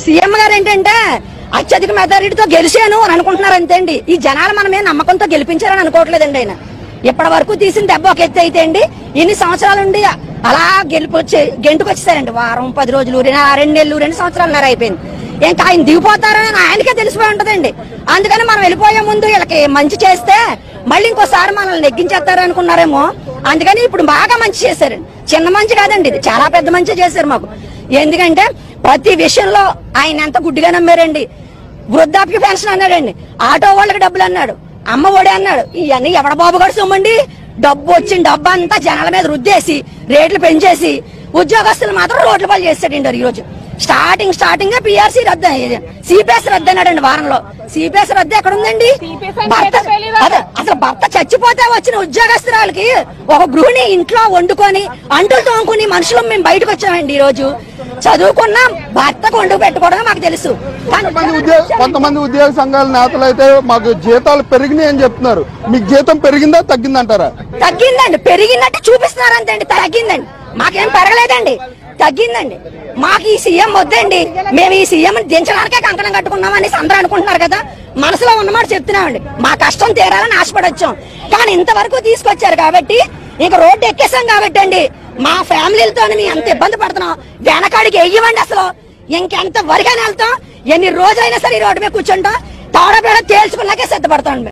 CM గారు ఏంటంటే అత్యధిక మెజారిటీతో గెలిచాను అని అనుకుంటున్నారు అంతే అండి ఈ జనాలు మనమే నమ్మకంతో గెలిపించారని అనుకోవట్లేదండి ఆయన ఇప్పటి వరకు తీసిన దెబ్బ ఒక ఎత్తు అయితే అండి ఇన్ని సంవత్సరాలు ఉండి అలా గెలుపు వచ్చి గెంటుకు వచ్చేసారండి వారం పది రోజులు రెండు రెండు నెలలు రెండు సంవత్సరాలు అయిపోయింది ఇంకా ఆయన దిగిపోతారని ఆయనకే తెలిసిపోయి ఉంటదండి అందుకని మనం వెళ్ళిపోయే ముందు వీళ్ళకి మంచి చేస్తే మళ్ళీ ఇంకోసారి మనల్ని నెగ్గించేస్తారు అనుకున్నారేమో అందుకని ఇప్పుడు బాగా మంచి చేశారండి చిన్న మంచి కాదండి ఇది చాలా పెద్ద మంచి చేశారు మాకు ఎందుకంటే ప్రతి విషయంలో ఆయన ఎంత గుడ్డిగా నమ్మారండి వృద్ధాప్య పెన్షన్ అన్నాడండి ఆటో వాళ్ళకి డబ్బులు అన్నాడు అమ్మ ఒడి అన్నాడు ఇవన్నీ ఎవడ బాబు గారు సొమ్మండి డబ్బు వచ్చిన డబ్బు అంతా జనాల మీద రుద్దేసి రేట్లు పెంచేసి ఉద్యోగస్తులు మాత్రం రోడ్ల పాలు చేస్తాడండి ఈ రోజు స్టార్టింగ్ స్టార్టింగ్ పిఆర్సీ రద్దు సిపిఎస్ రద్దు అన్నాడండి వారంలో సిపిఎస్ రద్దు ఎక్కడ ఉందండి CPS అంటే భర్త ఏంటో తెలీదా? అదే అసలు భర్త చచ్చిపోతే వచ్చిన ఉద్యోగస్తురాలకి ఒక గృహిణి ఇంట్లో వండుకొని అంటులు తోముకుని మనుషులు మేము బయటకు వచ్చామండి ఈ రోజు చదువుకున్న భర్తకు వండు పెట్టుకోవడం మాకు తెలుసు కానీ కొంతమంది ఉద్యోగ కొంతమంది ఉద్యోగ సంఘాల నేతలు అయితే మాకు జీతాలు పెరిగినాయి అని చెప్తున్నారు మీకు జీతం పెరిగిందా తగ్గిందంటారా తగ్గిందండి పెరిగిందంటే చూపిస్తున్నారు అంతే అండి తగ్గిందండి మాకేం పెరగలేదండి తగ్గిందండి మాకు ఈ సీఎం వద్దండి మేము ఈ సీఎం దించడానికే కంకణం కట్టుకున్నామని అందరూ అనుకుంటున్నారు కదా మనసులో ఉన్నమాట చెప్తున్నామండి మా కష్టం తీరాలని ఆశపడొచ్చాం కానీ ఇంతవరకు తీసుకొచ్చారు కాబట్టి ఇంక రోడ్డు ఎక్కేసాం కాబట్టి అండి మా ఫ్యామిలీలతో మేము ఎంత ఇబ్బంది పడుతున్నాం వెనకాడికి వెయ్యమండి అసలు ఇంకెంత వరకైనా వెళ్తాం ఎన్ని రోజులైనా సరే ఈ రోడ్డు మీద కూర్చుంటాం తాడపేడ తేల్చుకున్నాకే సిద్ధపడతాం